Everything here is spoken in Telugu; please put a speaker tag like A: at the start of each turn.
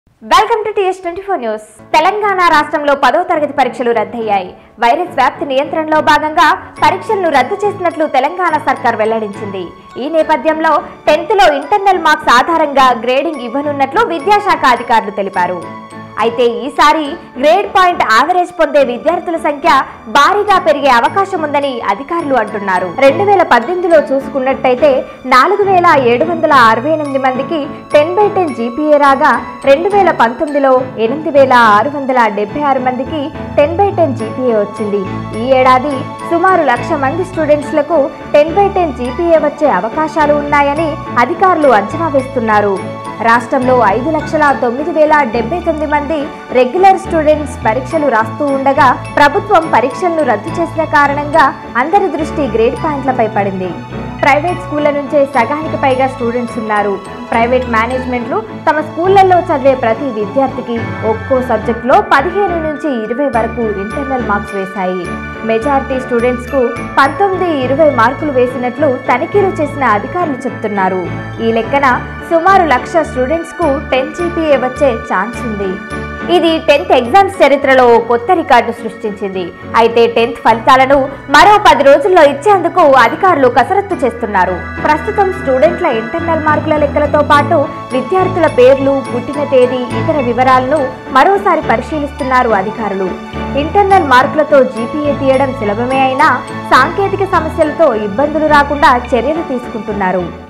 A: welcome to TS twenty four news Telangana రాష్ట్రంలో పదో తరగతి పరీక్షలు రద్దయ్యాయి వైరస్ వ్యాప్తి నియంత్రణలో భాగంగా పరీక్షలను రద్దు చేసినట్లు తెలంగాణ సర్కార్ వెల్లడించింది ఈ నేపథ్యంలో టెన్త్ లో ఇంటర్నల్ మార్క్స్ ఆధారంగా గ్రేడింగ్ ఇవ్వనున్నట్లు విద్యాశాఖ అధికారులు తెలిపారు అయితే ఈసారి గ్రేడ్ పాయింట్ యావరేజ్ పొందే విద్యార్థుల సంఖ్య భారీగా పెరిగే అవకాశం ఉందని అధికారులు అంటున్నారు రెండు వేల పద్దెనిమిదిలో చూసుకున్నట్టయితే నాలుగు వేల ఏడు వందల అరవై ఎనిమిది మందికి టెన్ బై టెన్ జీపీఏ రాగా రెండు వేల పంతొమ్మిదిలో ఎనిమిది వేల ఆరు వందల డెబ్బై ఆరు మందికి టెన్ బై టెన్ జీపీఏ వచ్చింది ఈ ఏడాది సుమారు లక్ష మంది స్టూడెంట్స్లకు టెన్ బై టెన్ జీపీఏ వచ్చే అవకాశాలు ఉన్నాయని అధికారులు అంచనా వేస్తున్నారు రాష్ట్రంలో ఐదు లక్షల తొమ్మిది వేల డెబ్బై తొమ్మిది మంది రెగ్యులర్ స్టూడెంట్స్ పరీక్షలు రాస్తూ ఉండగా ప్రభుత్వం పరీక్షలను రద్దు చేసిన కారణంగా అందరి దృష్టి గ్రేడ్ పాయింట్లపై పడింది ప్రైవేట్ స్కూళ్ల నుంచే సగానికి పైగా స్టూడెంట్స్ ఉన్నారు ప్రైవేట్ మేనేజ్మెంట్లు తమ స్కూళ్లలో చదివే ప్రతి విద్యార్థికి ఒక్కో సబ్జెక్టులో పదిహేను నుంచి ఇరవై వరకు ఇంటర్నల్ మార్క్స్ వేశాయి మెజారిటీ స్టూడెంట్స్ కు పంతొమ్మిది ఇరవై మార్కులు వేసినట్లు తనిఖీలు చేసిన అధికారులు చెప్తున్నారు ఈ లెక్కన సుమారు లక్ష స్టూడెంట్స్ కు టెన్ జీపీఏ వచ్చే ఛాన్స్ ఉంది ఇది టెన్త్ ఎగ్జామ్స్ చరిత్రలో ఓ కొత్త రికార్డు సృష్టించింది అయితే టెన్త్ ఫలితాలను మరో పది రోజుల్లో ఇచ్చేందుకు అధికారులు కసరత్తు చేస్తున్నారు ప్రస్తుతం స్టూడెంట్ల ఇంటర్నల్ మార్కుల లెక్కలతో పాటు విద్యార్థుల పేర్లు పుట్టిన తేదీ ఇతర వివరాలను మరోసారి పరిశీలిస్తున్నారు అధికారులు ఇంటర్నల్ మార్కులతో జీపీఏ తీయడం సులభమే అయినా సాంకేతిక సమస్యలతో ఇబ్బందులు రాకుండా చర్యలు తీసుకుంటున్నారు